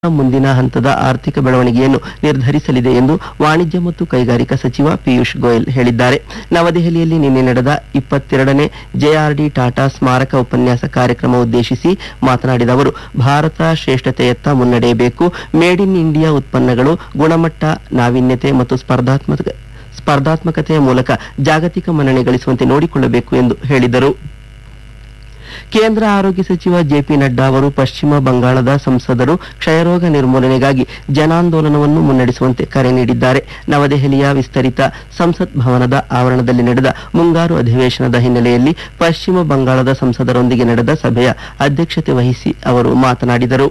ಮುಂದಿನ ಹಂತದ ಆರ್ಥಿಕ ಬೆಳವಣಿಗೆಯನ್ನು ನಿರ್ಧರಿಸಲಿದೆ ಎಂದು ವಾಣಿಜ್ಯ ಮತ್ತು ಕೈಗಾರಿಕಾ ಸಚಿವ ಪಿಯೂಷ್ ಗೋಯಲ್ ಹೇಳಿದ್ದಾರೆ ನವದೆಹಲಿಯಲ್ಲಿ ನಿನ್ನೆ ನಡೆದ ಇಪ್ಪತ್ತೆರಡನೇ ಜೆಆರ್ಡಿ ಟಾಟಾ ಸ್ಮಾರಕ ಉಪನ್ಯಾಸ ಕಾರ್ಯಕ್ರಮ ಉದ್ದೇಶಿಸಿ ಮಾತನಾಡಿದ ಅವರು ಭಾರತ ಶ್ರೇಷ್ಠತೆಯತ್ತ ಮುನ್ನಡೆಯಬೇಕು ಮೇಡ್ ಇನ್ ಇಂಡಿಯಾ ಉತ್ಪನ್ನಗಳು ಗುಣಮಟ್ಟ ನಾವೀನ್ಯತೆ ಮತ್ತು ಸ್ಪರ್ಧಾತ್ಮಕ ಸ್ಪರ್ಧಾತ್ಮಕತೆಯ ಮೂಲಕ ಜಾಗತಿಕ ಮನ್ನಣೆ ಗಳಿಸುವಂತೆ ನೋಡಿಕೊಳ್ಳಬೇಕು ಎಂದು ಹೇಳಿದರು ಕೇಂದ್ರ ಆರೋಗ್ಯ ಸಚಿವ ಜೆಪಿ ನಡ್ಡಾ ಅವರು ಪಶ್ಚಿಮ ಬಂಗಾಳದ ಸಂಸದರು ಕ್ಷಯರೋಗ ನಿರ್ಮೂಲನೆಗಾಗಿ ಜನಾಂದೋಲನವನ್ನು ಮುನ್ನಡೆಸುವಂತೆ ಕರೆ ನೀಡಿದ್ದಾರೆ ನವದೆಹಲಿಯ ವಿಸ್ತರಿತ ಸಂಸತ್ ಭವನದ ಆವರಣದಲ್ಲಿ ನಡೆದ ಮುಂಗಾರು ಅಧಿವೇಶನದ ಹಿನ್ನೆಲೆಯಲ್ಲಿ ಪಶ್ಚಿಮ ಬಂಗಾಳದ ಸಂಸದರೊಂದಿಗೆ ನಡೆದ ಸಭೆಯ ಅಧ್ಯಕ್ಷತೆ ವಹಿಸಿ ಅವರು ಮಾತನಾಡಿದರು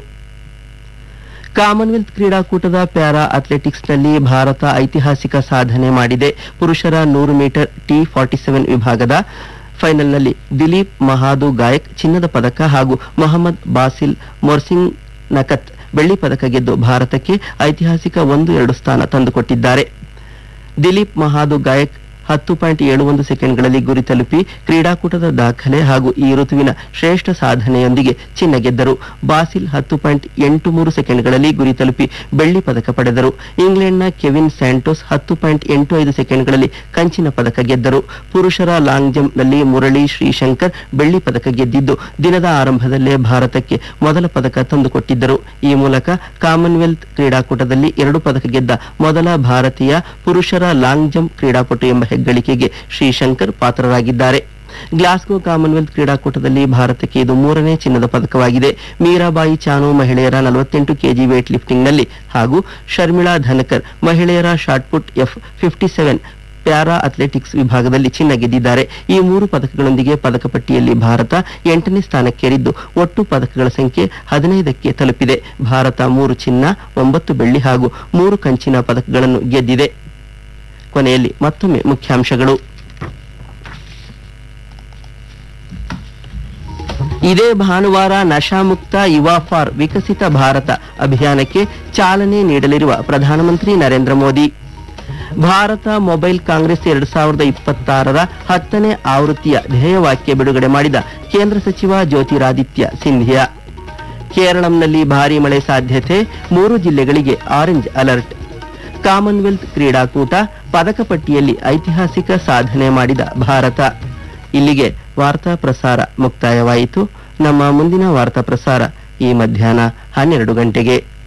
ಕಾಮನ್ವೆಲ್ತ್ ಕ್ರೀಡಾಕೂಟದ ಪ್ಯಾರಾ ಅಥ್ಲೆಟಿಕ್ಸ್ನಲ್ಲಿ ಭಾರತ ಐತಿಹಾಸಿಕ ಸಾಧನೆ ಮಾಡಿದೆ ಪುರುಷರ ನೂರು ಮೀಟರ್ ಟಿ ಫಾರ್ಟಿ ಸೆವೆನ್ ವಿಭಾಗದ ಫೈನಲ್ನಲ್ಲಿ ದಿಲೀಪ್ ಮಹಾದು ಗಾಯಕ್ ಚಿನ್ನದ ಪದಕ ಹಾಗೂ ಮೊಹಮ್ಮದ್ ಬಾಸಿಲ್ ಮೊರ್ಸಿಂಗ್ ನಕತ್ ಬೆಳ್ಳಿ ಪದಕ ಗೆದ್ದು ಭಾರತಕ್ಕೆ ಐತಿಹಾಸಿಕ ಒಂದು ಎರಡು ಸ್ಥಾನ ತಂದುಕೊಟ್ಟಿದ್ದಾರೆ ದಿಲೀಪ್ ಮಹಾದು ಗಾಯಕ್ ಹತ್ತು ಪಾಯಿಂಟ್ ಏಳು ಒಂದು ಸೆಕೆಂಡ್ಗಳಲ್ಲಿ ಗುರಿ ತಲುಪಿ ಕ್ರೀಡಾಕೂಟದ ದಾಖಲೆ ಹಾಗೂ ಈ ಋತುವಿನ ಶ್ರೇಷ್ಠ ಸಾಧನೆಯೊಂದಿಗೆ ಚಿನ್ನ ಗೆದ್ದರು ಬಾಸಿಲ್ ಹತ್ತು ಪಾಯಿಂಟ್ ಎಂಟು ಮೂರು ಸೆಕೆಂಡ್ಗಳಲ್ಲಿ ಗುರಿ ತಲುಪಿ ಬೆಳ್ಳಿ ಪದಕ ಪಡೆದರು ಇಂಗ್ಲೆಂಡ್ನ ಕೆವಿನ್ ಸ್ಯಾಂಟೋಸ್ ಹತ್ತು ಪಾಯಿಂಟ್ ಎಂಟು ಐದು ಸೆಕೆಂಡ್ಗಳಲ್ಲಿ ಕಂಚಿನ ಪದಕ ಗೆದ್ದರು ಪುರುಷರ ಲಾಂಗ್ ಜಂಪ್ನಲ್ಲಿ ಮುರಳಿ ಶ್ರೀಶಂಕರ್ ಬೆಳ್ಳಿ ಪದಕ ಗೆದ್ದಿದ್ದು ದಿನದ ಆರಂಭದಲ್ಲೇ ಭಾರತಕ್ಕೆ ಮೊದಲ ಪದಕ ತಂದುಕೊಟ್ಟಿದ್ದರು ಈ ಮೂಲಕ ಕಾಮನ್ವೆಲ್ತ್ ಕ್ರೀಡಾಕೂಟದಲ್ಲಿ ಎರಡು ಪದಕ ಗೆದ್ದ ಮೊದಲ ಭಾರತೀಯ ಪುರುಷರ ಲಾಂಗ್ ಜಂಪ್ ಕ್ರೀಡಾಪಟು ಎಂಬ ಹೆಗ್ಗಳಿಕೆಗೆ ಶ್ರೀಶಂಕರ್ ಪಾತ್ರರಾಗಿದ್ದಾರೆ ಗ್ಲಾಸ್ಗೋ ಕಾಮನ್ವೆಲ್ತ್ ಕ್ರೀಡಾಕೂಟದಲ್ಲಿ ಭಾರತಕ್ಕೆ ಇದು ಮೂರನೇ ಚಿನ್ನದ ಪದಕವಾಗಿದೆ ಮೀರಾಬಾಯಿ ಚಾನು ಮಹಿಳೆಯರ ನಲವತ್ತೆಂಟು ಕೆಜಿ ವೇಟ್ ಲಿಫ್ಟಿಂಗ್ನಲ್ಲಿ ಹಾಗೂ ಶರ್ಮಿಳಾ ಧನಕರ್ ಮಹಿಳೆಯರ shot put F fifty seven para athletics ವಿಭಾಗದಲ್ಲಿ ಚಿನ್ನ ಗೆದ್ದಿದ್ದಾರೆ ಈ ಮೂರು ಪದಕಗಳೊಂದಿಗೆ ಪದಕ ಪಟ್ಟಿಯಲ್ಲಿ ಭಾರತ ಎಂಟನೇ ಸ್ಥಾನಕ್ಕೇರಿದ್ದು ಒಟ್ಟು ಪದಕಗಳ ಸಂಖ್ಯೆ ಹದಿನೈದಕ್ಕೆ ತಲುಪಿದೆ ಭಾರತ ಮೂರು ಚಿನ್ನ ಒಂಬತ್ತು ಬೆಳ್ಳಿ ಹಾಗೂ ಮೂರು ಕಂಚಿನ ಪದಕಗಳನ್ನು ಗೆದ್ದಿದೆ ಕೊನೆಯಲ್ಲಿ ಮತ್ತೊಮ್ಮೆ ಮುಖ್ಯಾಂಶಗಳು ಇದೇ ಭಾನುವಾರ ನಶಾಮುಕ್ತ ಯುವಾ ಫಾರ್ ವಿಕಸಿತ ಭಾರತ ಅಭಿಯಾನಕ್ಕೆ ಚಾಲನೆ ನೀಡಲಿರುವ ಪ್ರಧಾನಮಂತ್ರಿ ನರೇಂದ್ರ ಮೋದಿ ಭಾರತ ಮೊಬೈಲ್ ಕಾಂಗ್ರೆಸ್ ಎರಡ್ ಸಾವಿರದ ಇಪ್ಪತ್ತಾರರ ಹತ್ತನೇ ಆವೃತ್ತಿಯ ಧ್ಯೇಯವಾಕ್ಯ ಬಿಡುಗಡೆ ಮಾಡಿದ ಕೇಂದ್ರ ಸಚಿವ ಜ್ಯೋತಿರಾದಿತ್ಯ ಸಿಂಧಿಯಾ ಕೇರಳಂನಲ್ಲಿ ಭಾರೀ ಮಳೆ ಸಾಧ್ಯತೆ ಮೂರು ಜಿಲ್ಲೆಗಳಿಗೆ ಆರೆಂಜ್ ಅಲರ್ಟ್ ಕಾಮನ್ವೆಲ್ತ್ ಕ್ರೀಡಾಕೂಟ ಪದಕ ಪಟ್ಟಿಯಲ್ಲಿ ಐತಿಹಾಸಿಕ ಸಾಧನೆ ಮಾಡಿದ ಭಾರತ ಇಲ್ಲಿಗೆ ವಾರ್ತಾ ಪ್ರಸಾರ ಮುಕ್ತಾಯವಾಯಿತು ನಮ್ಮ ಮುಂದಿನ ವಾರ್ತಾ ಪ್ರಸಾರ ಈ ಮಧ್ಯಾಹ್ನ ಹನ್ನೆರಡು ಗಂಟೆಗೆ